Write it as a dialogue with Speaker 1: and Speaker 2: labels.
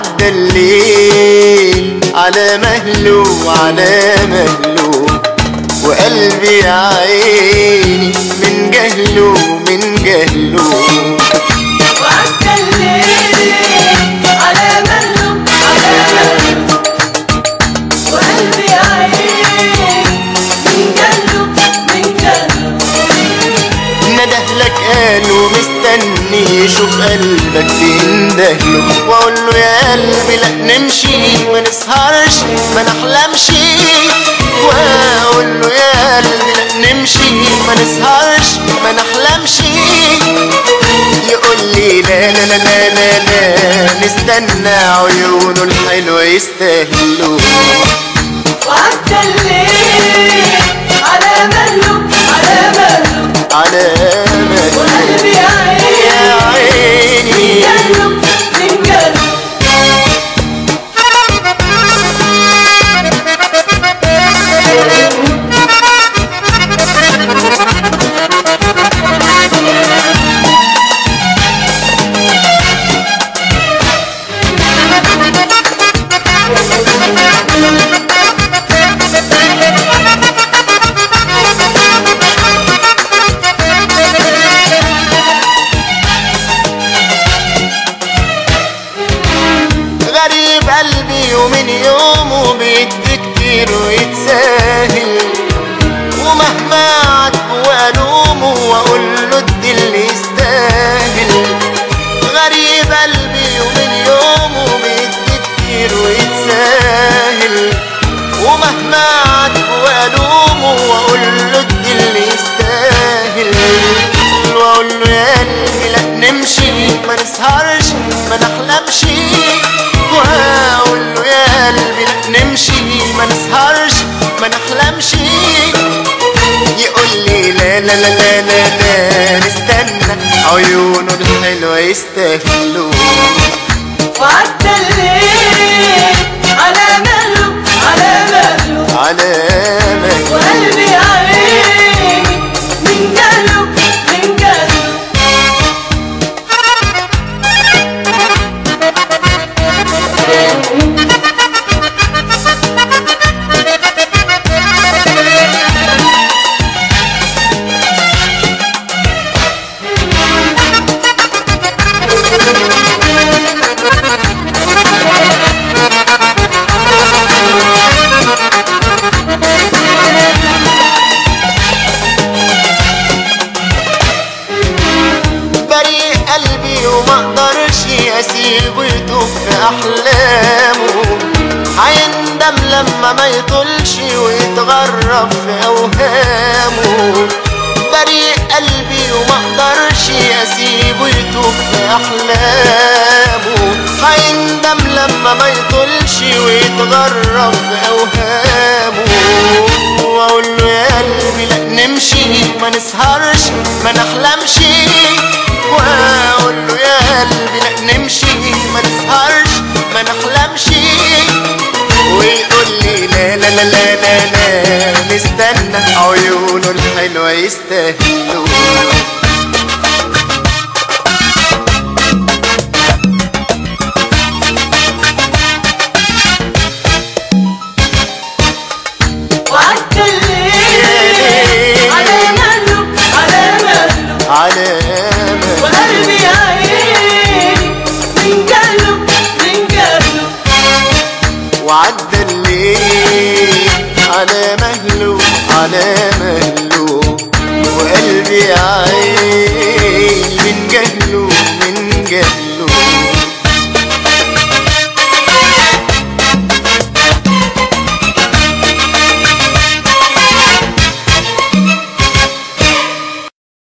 Speaker 1: وعدى الليل على مهله على مهله وقلبي يا عيني من جهله من جهله
Speaker 2: وعدى الليل على مهله على مهله وقلبي عيني من جهله من جهله
Speaker 1: نده لك قاله مستني يشوف قلبك تندهله واقول له يا قلبي لا نمشي ما نسهرش ما نحلمش واقول له يا قلبي لا نمشي ما نسهرش ما نحلمش يقول لي لا لا لا لا لا, لا نستنى عيونه الحلوة يستاهلوا
Speaker 2: وعدى الليل على مهله على مهله
Speaker 1: على مهله
Speaker 2: وقلبي عيني
Speaker 1: يا عيني
Speaker 2: من جهله من جهله
Speaker 1: غريب قلبي ومن يومه بيدي كتير ويتساهل ومهما عاتبه والومه واقول له ادي اللي يستاهل غريب قلبي ومن يومه بيدي كتير ويتساهل ومهما عاتبه والومه واقول له ادي اللي يستاهل واقول له يا قلبي لا نمشي ما نسهرش ما نحلمش واقول له يا قلبي لا نمشي ما نسهرش ما نحلمش يقول لي لا لا لا لا لا, لا نستنى عيونه الحلوة يستاهلوا
Speaker 2: وعدى الليل على مهله على مهله
Speaker 1: على مهل
Speaker 2: وقلبي عيني من جهله من جهله
Speaker 1: بريء قلبي وما اقدرش اسيبه يتوب في احلامه هيندم لما ما يطولش ويتغرب في اوهامه بريء قلبي وما اقدرش اسيبه يتوب في احلامه هيندم لما ما يطولش ويتغرب في اوهامه واقول له يا قلبي لا نمشي ما نسهرش ما نحلمش واقول له يا قلبي لا نمشي ما نسهرش ما نحلمش ويقول لي لا لا لا لا لا, لا نستنى عيونه الحلوة يستاهلوا
Speaker 2: وعدى الليل على مهله على مهله
Speaker 1: على مهل
Speaker 2: وقلبي عيني من جهله من جهله
Speaker 1: وعدى الليل على مهله على مهله وقلبي عين من جهله من جهله